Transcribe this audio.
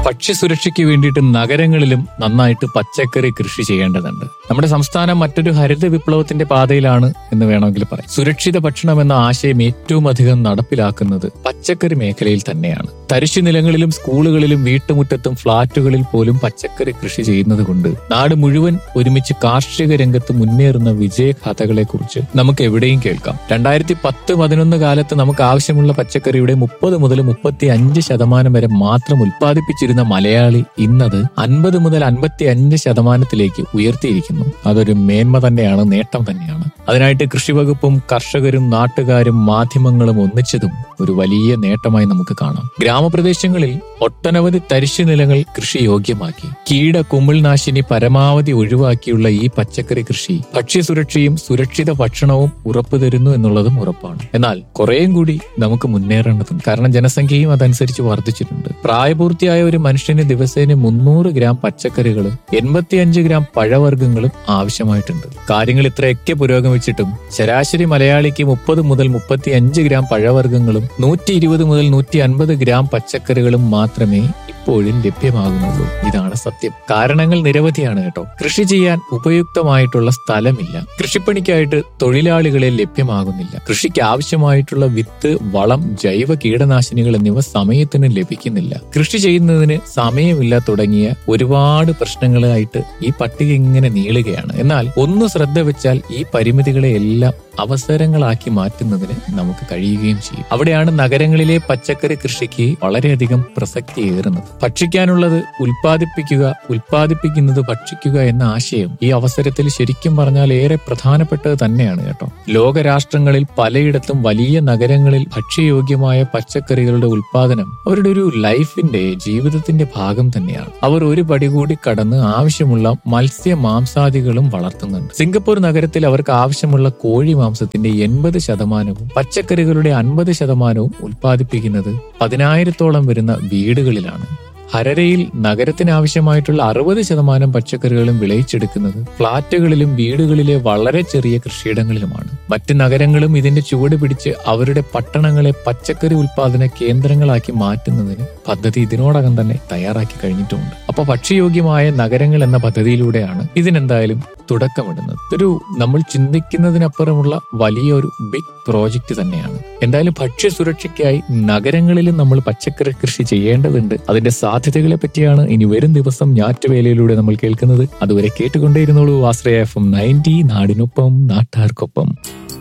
ഭക്ഷ്യസുരക്ഷയ്ക്ക് വേണ്ടിയിട്ട് നഗരങ്ങളിലും നന്നായിട്ട് പച്ചക്കറി കൃഷി ചെയ്യേണ്ടതുണ്ട് നമ്മുടെ സംസ്ഥാനം മറ്റൊരു ഹരിത വിപ്ലവത്തിന്റെ പാതയിലാണ് എന്ന് വേണമെങ്കിൽ പറയാം സുരക്ഷിത ഭക്ഷണം എന്ന ആശയം ഏറ്റവും അധികം നടപ്പിലാക്കുന്നത് പച്ചക്കറി മേഖലയിൽ തന്നെയാണ് തരിശു നിലങ്ങളിലും സ്കൂളുകളിലും വീട്ടുമുറ്റത്തും ഫ്ളാറ്റുകളിൽ പോലും പച്ചക്കറി കൃഷി ചെയ്യുന്നത് കൊണ്ട് നാട് മുഴുവൻ ഒരുമിച്ച് കാർഷിക രംഗത്ത് മുന്നേറുന്ന വിജയകഥകളെ കുറിച്ച് നമുക്ക് എവിടെയും കേൾക്കാം രണ്ടായിരത്തി പത്ത് പതിനൊന്ന് കാലത്ത് നമുക്ക് ആവശ്യമുള്ള പച്ചക്കറിയുടെ മുപ്പത് മുതൽ മുപ്പത്തി അഞ്ച് ശതമാനം വരെ മാത്രം ഉൽപ്പാദിപ്പിച്ചിരുന്ന മലയാളി ഇന്നത് അൻപത് മുതൽ അൻപത്തി അഞ്ച് ശതമാനത്തിലേക്ക് ഉയർത്തിയിരിക്കുന്നു അതൊരു മേന്മ തന്നെയാണ് നേട്ടം തന്നെയാണ് അതിനായിട്ട് കൃഷിവകുപ്പും കർഷകരും നാട്ടുകാരും മാധ്യമങ്ങളും ഒന്നിച്ചതും ഒരു വലിയ നേട്ടമായി നമുക്ക് കാണാം ഗ്രാമപ്രദേശങ്ങളിൽ ഒട്ടനവധി തരിശു നിലങ്ങൾ കൃഷി യോഗ്യമാക്കി കീട കുമിൾനാശിനി പരമാവധി ഒഴിവാക്കിയുള്ള ഈ പച്ചക്കറി കൃഷി ഭക്ഷ്യസുരക്ഷയും സുരക്ഷിത ഭക്ഷണവും ഉറപ്പുതരുന്നു എന്നുള്ളതും ഉറപ്പാണ് എന്നാൽ കുറേയും കൂടി നമുക്ക് മുന്നേറേണ്ടതുണ്ട് കാരണം ജനസംഖ്യയും അതനുസരിച്ച് വർദ്ധിച്ചിട്ടുണ്ട് പ്രായപൂർത്തിയായ ഒരു മനുഷ്യന് ദിവസേന മുന്നൂറ് ഗ്രാം പച്ചക്കറികളും എൺപത്തിയഞ്ച് ഗ്രാം പഴവർഗ്ഗങ്ങളും ആവശ്യമായിട്ടുണ്ട് കാര്യങ്ങൾ ഇത്രയൊക്കെ പുരോഗമിച്ചിട്ടും ശരാശരി മലയാളിക്ക് മുപ്പത് മുതൽ മുപ്പത്തി അഞ്ച് ഗ്രാം പഴവർഗ്ഗങ്ങളും നൂറ്റി ഇരുപത് മുതൽ നൂറ്റി അൻപത് ഗ്രാം പച്ചക്കറികളും മാത്രമേ ഇപ്പോഴും ലഭ്യമാകുന്നുള്ളൂ ഇതാണ് സത്യം കാരണങ്ങൾ നിരവധിയാണ് കേട്ടോ കൃഷി ചെയ്യാൻ ഉപയുക്തമായിട്ടുള്ള സ്ഥലമില്ല കൃഷിപ്പണിക്കായിട്ട് തൊഴിലാളികളെ ലഭ്യമാകുന്നില്ല കൃഷിക്ക് ആവശ്യമായിട്ടുള്ള വിത്ത് വളം ജൈവ കീടനാശിനികൾ എന്നിവ സമയത്തിന് ലഭിക്കുന്നില്ല കൃഷി ചെയ്യുന്നതിന് സമയമില്ല തുടങ്ങിയ ഒരുപാട് പ്രശ്നങ്ങളായിട്ട് ഈ പട്ടിക ഇങ്ങനെ നീളുകയാണ് എന്നാൽ ഒന്ന് ശ്രദ്ധ വെച്ചാൽ ഈ പരിമിതികളെ എല്ലാം അവസരങ്ങളാക്കി മാറ്റുന്നതിന് നമുക്ക് കഴിയുകയും ചെയ്യും അവിടെയാണ് നഗരങ്ങളിലെ പച്ചക്കറി കൃഷിക്ക് വളരെയധികം പ്രസക്തി ഏറുന്നത് ഭക്ഷിക്കാനുള്ളത് ഉൽപ്പാദിപ്പിക്കുക ഉൽപ്പാദിപ്പിക്കുന്നത് ഭക്ഷിക്കുക എന്ന ആശയം ഈ അവസരത്തിൽ ശരിക്കും പറഞ്ഞാൽ ഏറെ പ്രധാനപ്പെട്ടത് തന്നെയാണ് കേട്ടോ ലോകരാഷ്ട്രങ്ങളിൽ പലയിടത്തും വലിയ നഗരങ്ങളിൽ ഭക്ഷ്യയോഗ്യമായ പച്ചക്കറികളുടെ ഉൽപാദനം അവരുടെ ഒരു ലൈഫിന്റെ ജീവിതത്തിന്റെ ഭാഗം തന്നെയാണ് അവർ ഒരു പടി കൂടി കടന്ന് ആവശ്യമുള്ള മത്സ്യ മാംസാദികളും വളർത്തുന്നുണ്ട് സിംഗപ്പൂർ നഗരത്തിൽ അവർക്ക് ആവശ്യമുള്ള കോഴി മാംസത്തിന്റെ എൺപത് ശതമാനവും പച്ചക്കറികളുടെ അൻപത് ശതമാനവും ഉൽപ്പാദിപ്പിക്കുന്നത് പതിനായിരത്തോളം വരുന്ന വീടുകളിലാണ് ഹരരയിൽ നഗരത്തിന് ആവശ്യമായിട്ടുള്ള അറുപത് ശതമാനം പച്ചക്കറികളും വിളയിച്ചെടുക്കുന്നത് ഫ്ളാറ്റുകളിലും വീടുകളിലെ വളരെ ചെറിയ കൃഷിയിടങ്ങളിലുമാണ് മറ്റ് നഗരങ്ങളും ഇതിന്റെ ചുവട് പിടിച്ച് അവരുടെ പട്ടണങ്ങളെ പച്ചക്കറി ഉൽപാദന കേന്ദ്രങ്ങളാക്കി മാറ്റുന്നതിന് പദ്ധതി ഇതിനോടകം തന്നെ തയ്യാറാക്കി കഴിഞ്ഞിട്ടുമുണ്ട് അപ്പൊ ഭക്ഷ്യയോഗ്യമായ നഗരങ്ങൾ എന്ന പദ്ധതിയിലൂടെയാണ് ഇതിനെന്തായാലും തുടക്കമിടുന്നത് ഇതൊരു നമ്മൾ ചിന്തിക്കുന്നതിനപ്പുറമുള്ള വലിയൊരു ബിഗ് പ്രോജക്റ്റ് തന്നെയാണ് എന്തായാലും ഭക്ഷ്യസുരക്ഷയ്ക്കായി നഗരങ്ങളിലും നമ്മൾ പച്ചക്കറി കൃഷി ചെയ്യേണ്ടതുണ്ട് അതിന്റെ സാധ്യതകളെ പറ്റിയാണ് ഇനി വരും ദിവസം ഞാറ്റുവേലയിലൂടെ നമ്മൾ കേൾക്കുന്നത് അതുവരെ കേട്ടുകൊണ്ടേയിരുന്നോളൂ ആശ്രയ എഫ് എം നയൻറ്റി നാടിനൊപ്പം നാട്ടാർക്കൊപ്പം